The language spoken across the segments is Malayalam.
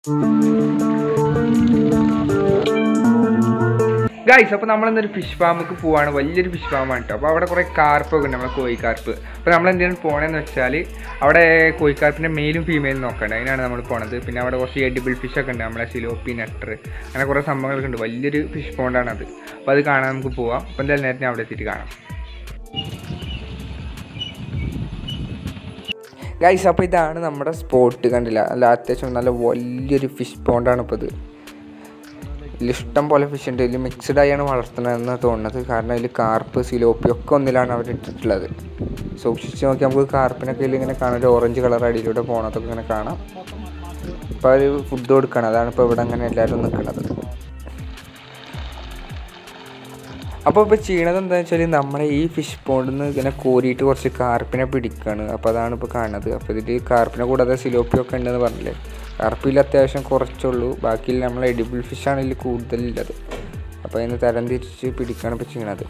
ഗൈസ് അപ്പോൾ നമ്മളിന്നൊരു ഫിഷ് ഫാമിക്ക് പോവാണ് വലിയൊരു ഫിഷ് ഫാമാണ് കേട്ടോ അപ്പോൾ അവിടെ കുറേ കാർപ്പൊക്കെ ഉണ്ട് നമ്മളെ കോഴിക്കാർപ്പ് അപ്പോൾ നമ്മൾ എന്തിനാണ് പോകണമെന്ന് വെച്ചാൽ അവിടെ കോഴിക്കാർപ്പിൻ്റെ മെയിലും ഫീമെയിലും നോക്കണ്ട അതിനാണ് നമ്മൾ പോണത് പിന്നെ അവിടെ കുറച്ച് എഡിബിൾ ഫിഷൊക്കെ ഉണ്ട് നമ്മളെ സിലോപ്പി നെട്ടർ അങ്ങനെ കുറേ സംഭവങ്ങളൊക്കെ ഉണ്ട് വലിയൊരു ഫിഷ് പോണ്ടാണ് അത് അപ്പോൾ അത് കാണാൻ നമുക്ക് പോവാം അപ്പോൾ എന്തായാലും നേരത്തെ ഞാൻ അവിടെ എത്തിയിട്ട് കാണാം ഗൈസ് അപ്പോൾ ഇതാണ് നമ്മുടെ സ്പോട്ട് കണ്ടില്ല അല്ല അത്യാവശ്യം നല്ല വലിയൊരു ഫിഷ് പോണ്ടാണ് ഇപ്പോൾ ഇത് ഇതിൽ ഇഷ്ടം പോലെ ഫിഷ് ഉണ്ട് ഇതിൽ മിക്സ്ഡ് ആയാണ് വളർത്തുന്നതെന്ന് തോന്നുന്നത് കാരണം ഇതിൽ കാർപ്പ് സിലോപ്പി ഒക്കെ ഒന്നിലാണ് അവർ ഇട്ടിട്ടുള്ളത് സൂക്ഷിച്ച് നോക്കി നമുക്ക് കാർപ്പിനൊക്കെ ഇതിൽ ഇങ്ങനെ കാണാം ഒരു ഓറഞ്ച് കളർ അടിയിലൂടെ പോണതൊക്കെ ഇങ്ങനെ കാണാം ഇപ്പോൾ അവർ ഫുഡ് കൊടുക്കണം അതാണ് ഇപ്പോൾ ഇവിടെ അങ്ങനെ എല്ലാവരും നിൽക്കുന്നത് അപ്പോൾ ഇപ്പോൾ ചെയ്യണത് എന്താണെന്ന് വെച്ചാൽ നമ്മളെ ഈ ഫിഷ് പോണ്ടിൽ നിന്ന് ഇങ്ങനെ കോരിയിട്ട് കുറച്ച് കാർപ്പിനെ പിടിക്കുകയാണ് അപ്പോൾ അതാണ് ഇപ്പോൾ കാണുന്നത് അപ്പോൾ ഇതിൽ കാർപ്പിനെ കൂടാതെ സിലോപ്പിയൊക്കെ ഉണ്ടെന്ന് പറഞ്ഞില്ലേ കാർപ്പിൽ അത്യാവശ്യം കുറച്ചുള്ളൂ ബാക്കിയിൽ നമ്മൾ എഡിബിൾ ഫിഷാണ് ഇതിൽ കൂടുതലുള്ളത് അപ്പോൾ അതിന് തരം തിരിച്ച് പിടിക്കുകയാണ് ഇപ്പോൾ ചെയ്യണത്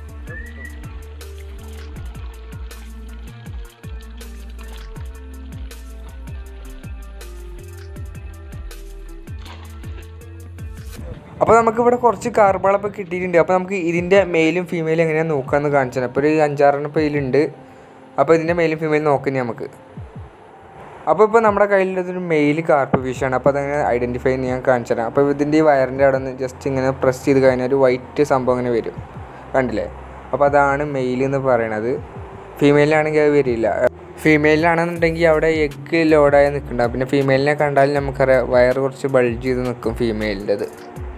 അപ്പോൾ നമുക്ക് ഇവിടെ കുറച്ച് കാർബാളൊക്കെ കിട്ടിയിട്ടുണ്ട് അപ്പോൾ നമുക്ക് ഇതിൻ്റെ മെയിലും ഫീമെയിലും എങ്ങനെയാണ് നോക്കാമെന്ന് കാണിച്ചു അപ്പോൾ ഒരു അഞ്ചാറെണ്ണം ഇപ്പോൾ ഇതിലുണ്ട് അപ്പോൾ ഇതിൻ്റെ മെയിലും ഫീമെയിലും നോക്കാം നമുക്ക് അപ്പോൾ ഇപ്പോൾ നമ്മുടെ കയ്യിലുള്ളതൊരു മെയിൽ കാർപ്പ് ഫിഷാണ് അപ്പോൾ അതങ്ങനെ ഐഡൻറ്റിഫൈ ചെയ്യാൻ കാണിച്ചു തരാം അപ്പോൾ ഇതിൻ്റെ ഈ വയറിൻ്റെ അവിടെ നിന്ന് ജസ്റ്റ് ഇങ്ങനെ പ്രസ് ചെയ്ത് കഴിഞ്ഞാൽ ഒരു വൈറ്റ് സംഭവം ഇങ്ങനെ വരും കണ്ടില്ലേ അപ്പോൾ അതാണ് മെയിൽ എന്ന് പറയണത് ഫീമെയിലാണെങ്കിൽ അത് വരില്ല ഫീമെയിലാണെന്നുണ്ടെങ്കിൽ അവിടെ എഗ്ഗ് ലോഡായി നിൽക്കുന്നുണ്ടാവും പിന്നെ ഫീമെയിലിനെ കണ്ടാൽ നമുക്കറിയാം വയറ് കുറച്ച് ബൾജ് ചെയ്ത് നിൽക്കും ഫീമെയിലിൻ്റെത്